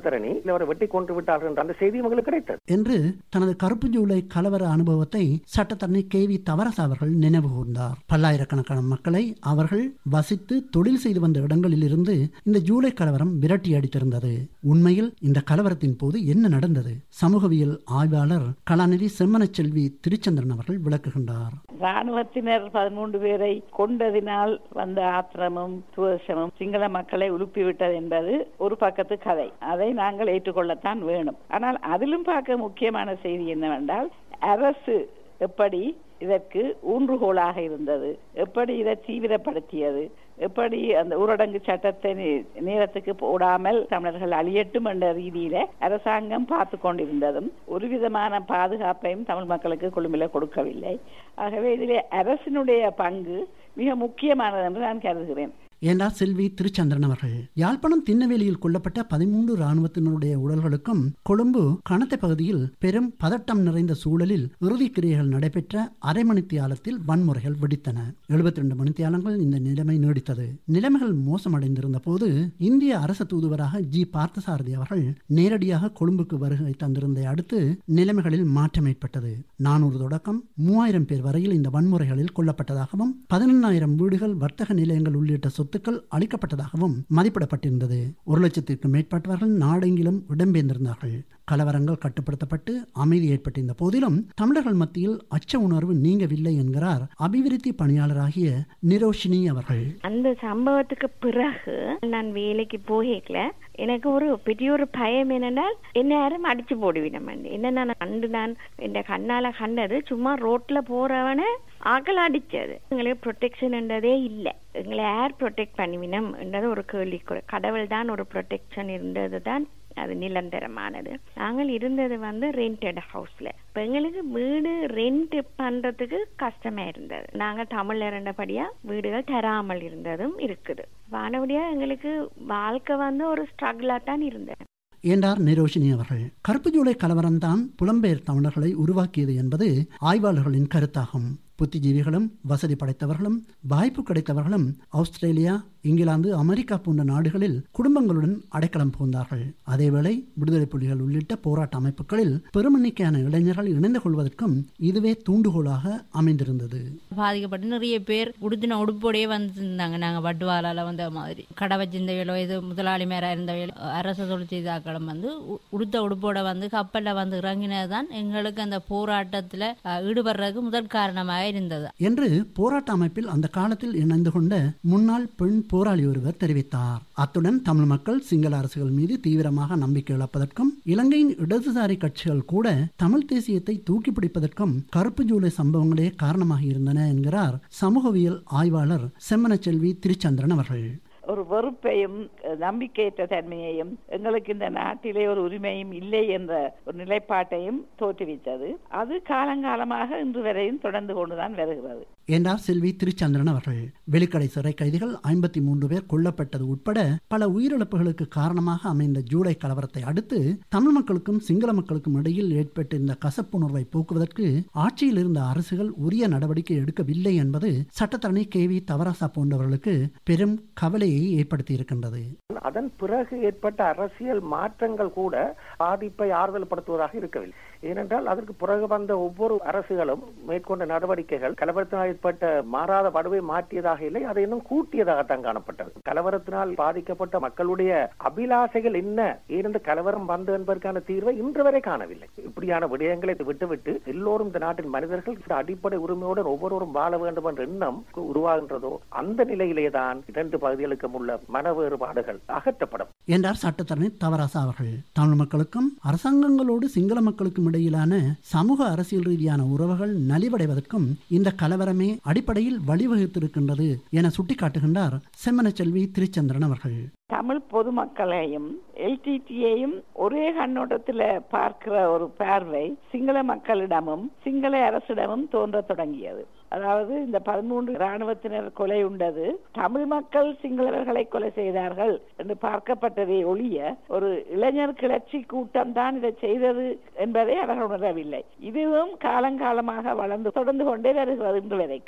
S14: அவரை வெட்டி கொன்று விட்டார்கள் என்ற அந்த செய்தி எங்களுக்கு கிடைத்தது
S6: என்று தனது கருப்பு ஜூலை கலவர அனுபவத்தை சட்டத்தரணி கே வி தவரச அவர்கள் நினைவு கூர்ந்தார் பல்லாயிரக்கணக்கான மக்களை அவர்கள் வசித்து தொழில் செய்து வந்த இடங்களில் இருந்து இந்த ஜூலை கலவரம் விரட்டி அடித்திருந்தது உண்மையில் இந்த கலவரத்தின் போது என்ன நடந்தது சமூகவியல் ஆய்வாளர் கலாநிதி செம்மனச்செல்வி திருச்சந்திரன் அவர்கள் விளக்குகின்றார்
S3: ராணுவத்தினர் பதிமூன்று பேரை கொண்டதினால் வந்த ஆத்திரமும் துவேஷமும் சிங்கள மக்களை உலுப்பிவிட்டது என்பது ஒரு பக்கத்து கதை அதை நாங்கள் ஏற்றுக்கொள்ளத்தான் வேணும் ஆனால் அதிலும் பார்க்க முக்கியமான செய்தி என்னவென்றால் அரசு எப்படி இதற்கு ஊன்றுகோலாக இருந்தது எப்படி இதை தீவிரப்படுத்தியது எப்படி அந்த ஊரடங்கு சட்டத்தை நேரத்துக்கு போடாமல் தமிழர்கள் அழியட்டும் என்ற ரீதியில அரசாங்கம் பார்த்து கொண்டிருந்ததும் ஒரு விதமான பாதுகாப்பையும் தமிழ் மக்களுக்கு கொழும்பில கொடுக்கவில்லை ஆகவே இதிலே அரசினுடைய பங்கு மிக முக்கியமானது என்று நான் கருதுகிறேன்
S6: என்றார் செல்வி திருச்சந்திரன் அவர்கள் யாழ்ப்பாணம் திண்ணவேலியில் கொல்லப்பட்ட பதிமூன்று ராணுவத்தினருடைய உடல்களுக்கும் கொழும்பு கணத்தை பகுதியில் பெரும் பதட்டம் நிறைந்த சூழலில் இறுதிக்கிரியைகள் நடைபெற்ற அரை மணித்தியாலத்தில் வன்முறைகள் வெடித்தன எழுபத்தி ரெண்டு மணித்தியாலங்கள் இந்த நிலைமை நீடித்தது நிலைமைகள் மோசமடைந்திருந்த போது இந்திய அரசு தூதுவராக ஜி பார்த்தசாரதி அவர்கள் நேரடியாக கொழும்புக்கு வருகை தந்திருந்த அடுத்து நிலைமைகளில் மாற்றம் ஏற்பட்டது நானூறு தொடக்கம் மூவாயிரம் பேர் வரையில் இந்த வன்முறைகளில் கொல்லப்பட்டதாகவும் பதினெண்ணாயிரம் வீடுகள் வர்த்தக நிலையங்கள் உள்ளிட்ட சொத்து சொத்துக்கள் அளிக்கப்பட்டதாகவும் மதிப்பிடப்பட்டிருந்தது ஒரு லட்சத்திற்கு மேற்பட்டவர்கள் நாடெங்கிலும் இடம்பெயர்ந்திருந்தார்கள் கலவரங்கள் கட்டுப்படுத்தப்பட்டு அமைதி ஏற்பட்டிருந்த போதிலும் தமிழர்கள் மத்தியில் அச்ச உணர்வு நீங்கவில்லை என்கிறார் அபிவிருத்தி பணியாளராகிய நிரோஷினி அவர்கள்
S15: அந்த சம்பவத்துக்கு பிறகு நான் வேலைக்கு போகல எனக்கு ஒரு பெரிய ஒரு பயம் என்னென்னால் என்ன யாரும் அடிச்சு போடுவினம் என்ன நான் கண்டு நான் இந்த கண்ணால கண்டது சும்மா ரோட்ல போறவன ஆக்கள் அடிச்சது எங்களுக்கு ப்ரொடெக்ஷன் என்றதே இல்லை எங்களை யார் ப்ரொடெக்ட் பண்ணுவினம் என்றது ஒரு கேள்வி கடவுள் தான் ஒரு ப்ரொடெக்ஷன் இருந்தது தான் அது நிரந்தரமானது நாங்கள் இருந்தது வந்து ரெண்டட் ஹவுஸ்ல இப்ப எங்களுக்கு வீடு ரெண்ட் பண்றதுக்கு கஷ்டமா இருந்தது நாங்க தமிழ் இருந்தபடியா வீடுகள் தராமல் இருந்ததும் இருக்குது வானபடியா எங்களுக்கு வாழ்க்கை வந்து ஒரு ஸ்ட்ரகிளா தான் இருந்தது
S6: என்றார் நிரோஷினி அவர்கள் கருப்பு ஜூலை கலவரம்தான் புலம்பெயர் தமிழர்களை உருவாக்கியது என்பது ஆய்வாளர்களின் கருத்தாகும் புத்திஜீவிகளும் வசதி படைத்தவர்களும் வாய்ப்பு கிடைத்தவர்களும் ஆஸ்திரேலியா இங்கிலாந்து அமெரிக்கா போன்ற நாடுகளில் குடும்பங்களுடன் அடைக்கலம் புகுந்தார்கள் அதேவேளை விடுதலை புலிகள் உள்ளிட்ட போராட்ட அமைப்புகளில் பெருமெண்ணிக்கையான இளைஞர்கள் இணைந்து கொள்வதற்கும் இதுவே தூண்டுகோலாக அமைந்திருந்தது
S16: பாதிக்கப்பட்டு நிறைய பேர் உடுத்தின உடுப்போடையே வந்திருந்தாங்க நாங்க வட்டுவாலால வந்த மாதிரி கடை வச்சிருந்தவையோ இது முதலாளி மேரா இருந்தவையோ அரசு தொழில் செய்தாக்களும் வந்து உடுத்த உடுப்போட வந்து கப்பல்ல வந்து இறங்கினதுதான் எங்களுக்கு அந்த போராட்டத்துல ஈடுபடுறதுக்கு முதல் காரணமாக இருந்தது
S6: என்று போராட்ட அமைப்பில் அந்த காலத்தில் இணைந்து கொண்ட முன்னாள் பெண் போராளி ஒருவர் தெரிவித்தார் அத்துடன் தமிழ் மக்கள் சிங்கள அரசுகள் மீது தீவிரமாக நம்பிக்கை இழப்பதற்கும் இலங்கையின் இடதுசாரி கட்சிகள் கூட தமிழ் தேசியத்தை தூக்கி பிடிப்பதற்கும் கருப்பு ஜூலை சம்பவங்களே காரணமாக இருந்தன என்கிறார் சமூகவியல் ஆய்வாளர் செம்மனச்செல்வி திருச்சந்திரன் அவர்கள்
S3: ஒரு வெறுப்பையும் நம்பிக்கையற்ற தன்மையையும் எங்களுக்கு இந்த நாட்டிலே ஒரு உரிமையும் இல்லை என்ற ஒரு நிலைப்பாட்டையும் தோற்றுவித்தது அது காலங்காலமாக இன்று வரையும் தொடர்ந்து கொண்டுதான் வருகிறது
S6: என்றார் செல்வி திருச்சந்திரன் அவர்கள் வெளிக்கடை சிறை கைதிகள் ஐம்பத்தி மூன்று பேர் கொல்லப்பட்டது உட்பட பல உயிரிழப்புகளுக்கு காரணமாக அமைந்த ஜூலை கலவரத்தை அடுத்து தமிழ் மக்களுக்கும் சிங்கள மக்களுக்கும் இடையில் ஏற்பட்ட இந்த கசப்புணர்வை போக்குவதற்கு ஆட்சியில் இருந்த அரசுகள் உரிய நடவடிக்கை எடுக்கவில்லை என்பது சட்டத்தரணி கே வி தவராசா போன்றவர்களுக்கு பெரும் கவலையை ஏற்படுத்தி இருக்கின்றது
S14: அதன் பிறகு ஏற்பட்ட அரசியல் மாற்றங்கள் கூட பாதிப்பை ஆறுதல் படுத்துவதாக இருக்கவில்லை ஏனென்றால் அதற்கு பிறகு வந்த ஒவ்வொரு அரசுகளும் மேற்கொண்ட நடவடிக்கைகள் கலவரத்தினால் ஏற்பட்ட மாறாத வடுவை மாற்றியதாக இல்லை அதை இன்னும் கூட்டியதாகத்தான் காணப்பட்டது கலவரத்தினால் பாதிக்கப்பட்ட மக்களுடைய அபிலாசைகள் என்ன ஏனென்று கலவரம் வந்து என்பதற்கான தீர்வை இன்று வரை காணவில்லை இப்படியான விடயங்களை விட்டுவிட்டு எல்லோரும் இந்த நாட்டின் மனிதர்கள் இந்த அடிப்படை உரிமையுடன் ஒவ்வொருவரும் வாழ வேண்டும் என்ற எண்ணம் உருவாகின்றதோ அந்த நிலையிலே தான் இரண்டு பகுதிகளுக்கும் உள்ள மன வேறுபாடுகள் அகற்றப்படும்
S6: என்றார் சட்டத்தரணி தவராசா அவர்கள் தமிழ் மக்களுக்கும் அரசாங்கங்களோடு சிங்கள மக்களுக்கும் இடையிலான சமூக அரசியல் ரீதியான உறவுகள் நலிவடைவதற்கும் இந்த கலவரமே அடிப்படையில் வழிவகுத்திருக்கின்றது என சுட்டிக்காட்டுகின்றார் செம்மனச்செல்வி திருச்சந்திரன் அவர்கள்
S3: தமிழ் பொதுமக்களையும் எல்டிடியையும் ஒரே கண்ணோட்டத்தில் பார்க்கிற ஒரு பார்வை சிங்கள மக்களிடமும் சிங்கள அரசிடமும் தோன்ற தொடங்கியது அதாவது இந்த பதிமூன்று இராணுவத்தினர் கொலை உண்டது தமிழ் மக்கள் சிங்களவர்களை கொலை செய்தார்கள் என்று பார்க்கப்பட்டதே ஒழிய ஒரு இளைஞர் கிளர்ச்சி கூட்டம் தான் இதை செய்தது என்பதை அவர்கள் உணரவில்லை இதுவும் காலங்காலமாக வளர்ந்து தொடர்ந்து கொண்டே வருகிறது இன்று வரைக்கும்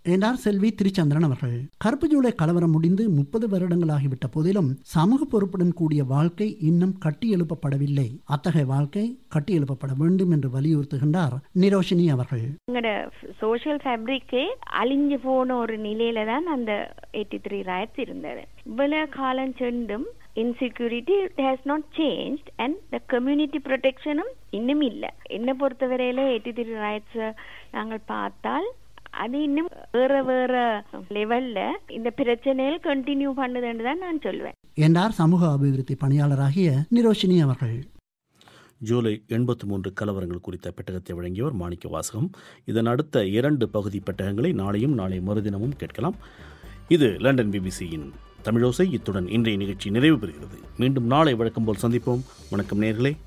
S6: என்றார் செல்வி திருச்சந்திரன் அவர்கள் கருப்பு ஜூலை கலவரம் முடிந்து முப்பது வருடங்களாகிவிட்ட போதிலும் சமூக பொறுப்புடன் கூடிய வாழ்க்கை இன்னும் கட்டியெழுப்பப்படவில்லை அத்தகைய வாழ்க்கை கட்டியெழுப்பப்பட வேண்டும் என்று வலியுறுத்துகின்றார் நிரோஷினி அவர்கள்
S15: எங்களோட சோஷியல் ஃபேப்ரிக்கே அழிஞ்சு போன ஒரு நிலையில தான் அந்த எயிட்டி த்ரீ ரயட்ஸ் இருந்தது இவ்வளவு காலம் சென்றும் insecurity has not change and the community ப்ரொடெக்ஷனும் இன்னும் இல்லை என்னை பொறுத்தவரையில எயிட்டி த்ரீ ரயட்ஸ் நாங்கள் பார்த்தால் அது இன்னும் வேற வேற லெவல்ல இந்த பிரச்சனைகள் கண்டினியூ பண்ணுதுன்னு தான் நான் சொல்வேன்
S6: என்றார் சமூக அபிவிருத்தி பணியாளராகிய நிரோஷினி அவர்கள்
S1: ஜூலை எண்பத்தி மூன்று கலவரங்கள் குறித்த பெட்டகத்தை வழங்கியவர் மாணிக்க வாசகம் இதன் அடுத்த இரண்டு பகுதி பெட்டகங்களை நாளையும் நாளை மறுதினமும் கேட்கலாம் இது லண்டன் பிபிசியின் தமிழோசை இத்துடன் இன்றைய நிகழ்ச்சி நிறைவு பெறுகிறது மீண்டும் நாளை வழக்கம் போல் சந்திப்போம் வணக்கம் நேர்களே